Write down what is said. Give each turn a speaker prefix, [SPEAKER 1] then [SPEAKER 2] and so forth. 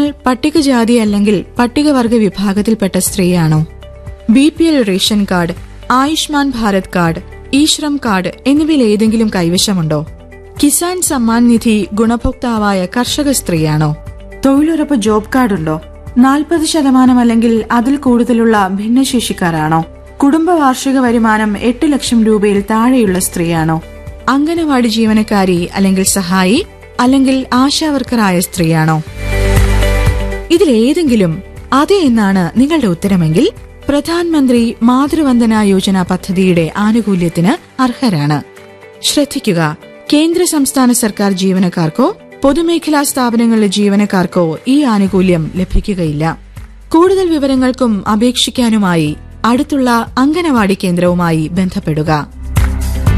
[SPEAKER 1] നിങ്ങൾ പട്ടികജാതി അല്ലെങ്കിൽ പട്ടികവർഗ വിഭാഗത്തിൽപ്പെട്ട സ്ത്രീയാണോ B P L ration card Ayushman Bharat card eShram card എന്നിവയിൽ ഏതെങ്കിലും കൈവശമുണ്ടോ കിസാൻ സമ്മാൻ നിധി ഗുണഭോക്താവായ കർഷക സ്ത്രീയാണോ തൊഴിലുറപ്പ് ജോബ് കാർഡുണ്ടോ നാൽപ്പത് ശതമാനം അല്ലെങ്കിൽ അതിൽ കൂടുതലുള്ള ഭിന്നശേഷിക്കാരാണോ കുടുംബ വാർഷിക വരുമാനം എട്ട് ലക്ഷം രൂപയിൽ താഴെയുള്ള സ്ത്രീയാണോ അംഗനവാടി ജീവനക്കാരി അല്ലെങ്കിൽ സഹായി അല്ലെങ്കിൽ ആശാവർക്കറായ സ്ത്രീയാണോ ഇതിലേതെങ്കിലും അതെ എന്നാണ് നിങ്ങളുടെ ഉത്തരമെങ്കിൽ പ്രധാനമന്ത്രി മാതൃവന്ദന യോജന പദ്ധതിയുടെ ആനുകൂല്യത്തിന് അർഹരാണ് ശ്രദ്ധിക്കുക കേന്ദ്ര സംസ്ഥാന സർക്കാർ ജീവനക്കാർക്കോ പൊതുമേഖലാ സ്ഥാപനങ്ങളിലെ ജീവനക്കാർക്കോ ഈ ആനുകൂല്യം ലഭിക്കുകയില്ല കൂടുതൽ വിവരങ്ങൾക്കും അപേക്ഷിക്കാനുമായി അടുത്തുള്ള അംഗനവാടി കേന്ദ്രവുമായി ബന്ധപ്പെടുക